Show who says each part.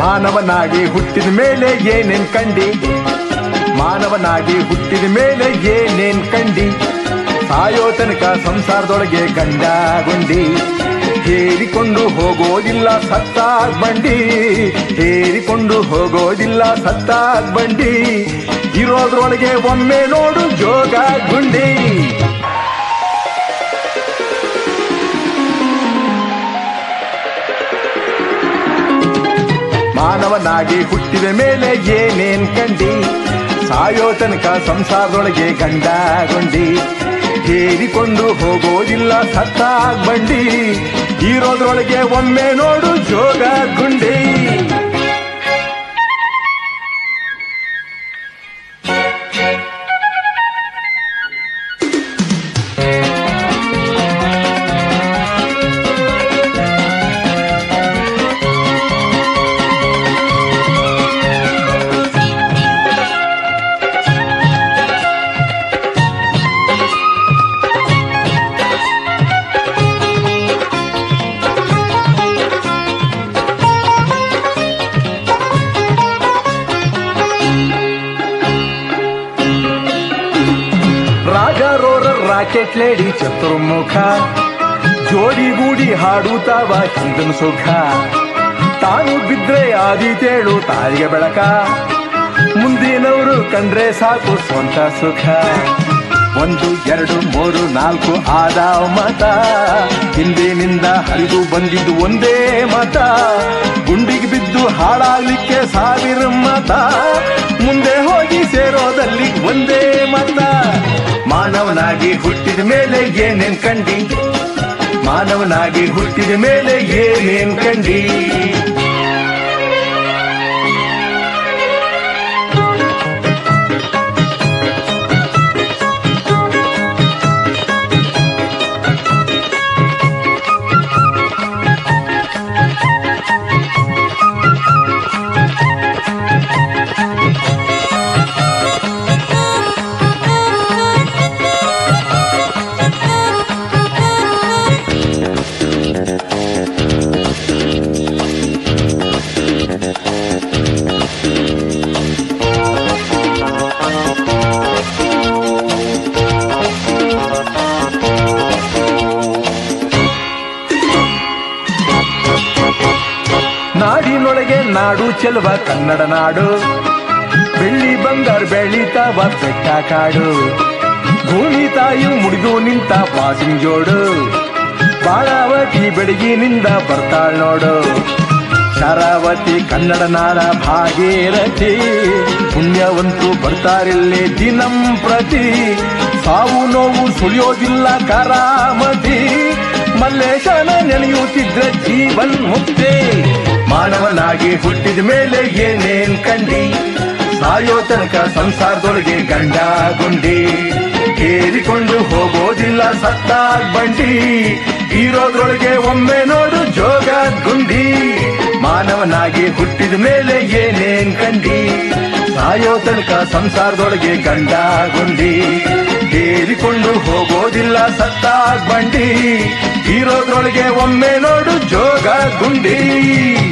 Speaker 1: ಮಾನವನಾಗಿ ಹುಟ್ಟಿದ ಮೇಲೆ ಏನೇನ್ ಕಂಡಿ ಮಾನವನಾಗಿ ಹುಟ್ಟಿದ ಮೇಲೆ ಏನೇನ್ ಕಂಡಿ ಸಾಯೋ ತನಕ ಸಂಸಾರದೊಳಗೆ ಗಂಡ ಗುಂಡಿ ಹೇರಿಕೊಂಡು ಹೋಗೋದಿಲ್ಲ ಸತ್ತಾಗ್ ಬಂಡಿ ಹೇರಿಕೊಂಡು ಹೋಗೋದಿಲ್ಲ ಸತ್ತಾಗ್ ಬಂಡಿ ಇರೋದ್ರೊಳಗೆ ಒಮ್ಮೆ ನೋಡು ಜೋಗ ಗುಂಡಿ ಮಾನವನಾಗಿ ಹುಟ್ಟಿದ ಮೇಲೆ ಏನೇನ್ ಕಂಡಿ ಸಾಯೋ ತನಕ ಸಂಸಾರದೊಳಗೆ ಗಂಡ ಗುಂಡಿ ಹೇರಿಕೊಂಡು ಹೋಗೋದಿಲ್ಲ ಸತ್ತಾಗ್ ಬಂಡಿ ಇರೋದ್ರೊಳಗೆ ಒಮ್ಮೆ ನೋಡು ಜೋಗ ಗುಂಡಿ ರಾಜರೋರ ರಾಕೆಟ್ ಲೇಡಿ ಚತುರ್ಮುಖ ಜೋಡಿಗೂಡಿ ಹಾಡುತ್ತಾವ ಹಿಂದನ್ ಸುಖ ತಾನು ಬಿದ್ರೆ ಆದಿತೇಳು ತಾಯಿಗೆ ಬೆಳಕ ಮುಂದಿನವರು ಕಂಡ್ರೆ ಸಾಕು ಸ್ವಂತ ಸುಖ ಒಂದು ಎರಡು ಮೂರು ನಾಲ್ಕು ಆದ ಮತ ಹಿಂದಿನಿಂದ ಹರಿದು ಬಂದಿದ್ದು ಒಂದೇ ಮತ ಗುಂಡಿಗೆ ಬಿದ್ದು ಹಾಳಾಗ್ಲಿಕ್ಕೆ ಸಾವಿರ ಮತ ಮುಂದೆ ಹೋಗಿ ಸೇರೋದಲ್ಲಿ ಒಂದೇ ಮತ ಮಾನವನಾಗಿ ಹುಟ್ಟಿದ ಮೇಲೆ ಏನೇನ್ ಕಂಡಿ ಮಾನವನಾಗಿ ಹುಟ್ಟಿದ ಮೇಲೆ ಏನೇನ್ ಕಂಡಿ ನಾಡಿನೊಳಗೆ ನಾಡು ಚೆಲುವ ಕನ್ನಡ ನಾಡು ಬೆಳ್ಳಿ ಬಂಗಾರ ಬೆಳೀತಾವ ಬೆಟ್ಟ ಕಾಡು ಭೂಮಿ ತಾಯಿ ಮುಡಿದು ನಿಂತ ಪಾಸಿನ ಜೋಡು ಬಾಳಾವತಿ ಬೆಳಗಿನಿಂದ ಬರ್ತಾಳ್ ನೋಡು ಶರಾವತಿ ಕನ್ನಡ ನಾಡ ಭಾಗೀರಥಿ ಪುಣ್ಯವಂತರು ಬರ್ತಾರಿಲ್ಲಿ ದಿನಂ ಪ್ರತಿ ಸಾವು ನೋವು ಸುಳಿಯೋದಿಲ್ಲ ಕರಾಮತಿ ಮಲ್ಲೇಶನ ನೆನೆಯುತ್ತಿದ್ರೆ ಜೀವನ್ ಮುಕ್ತಿ ಮಾನವನಾಗಿ ಹುಟ್ಟಿದ ಮೇಲೆ ಏನೇನ್ ಕಂಡಿ ಸಾಯೋ ತನಕ ಸಂಸಾರದೊಳಗೆ ಗಂಡ ಗುಂಡಿ ಕೇರಿಕೊಂಡು ಹೋಗೋದಿಲ್ಲ ಸತ್ತಾಗ್ ಬಂಡಿ ಇರೋದ್ರೊಳಗೆ ಒಮ್ಮೆ ನೋಡು ಜೋಗ ಗುಂಡಿ ಮಾನವನಾಗಿ ಹುಟ್ಟಿದ ಮೇಲೆ ಏನೇನ್ ಕಂಡಿ ಸಾಯೋ ತನಕ ಸಂಸಾರದೊಳಗೆ ಗಂಡ ಗುಂಡಿ ಕೇರಿಕೊಂಡು ಹೋಗೋದಿಲ್ಲ ಸತ್ತಾಗ್ ಬಂಡಿ ಇರೋದ್ರೊಳಗೆ ಒಮ್ಮೆ ನೋಡು ಜೋಗ ಗುಂಡಿ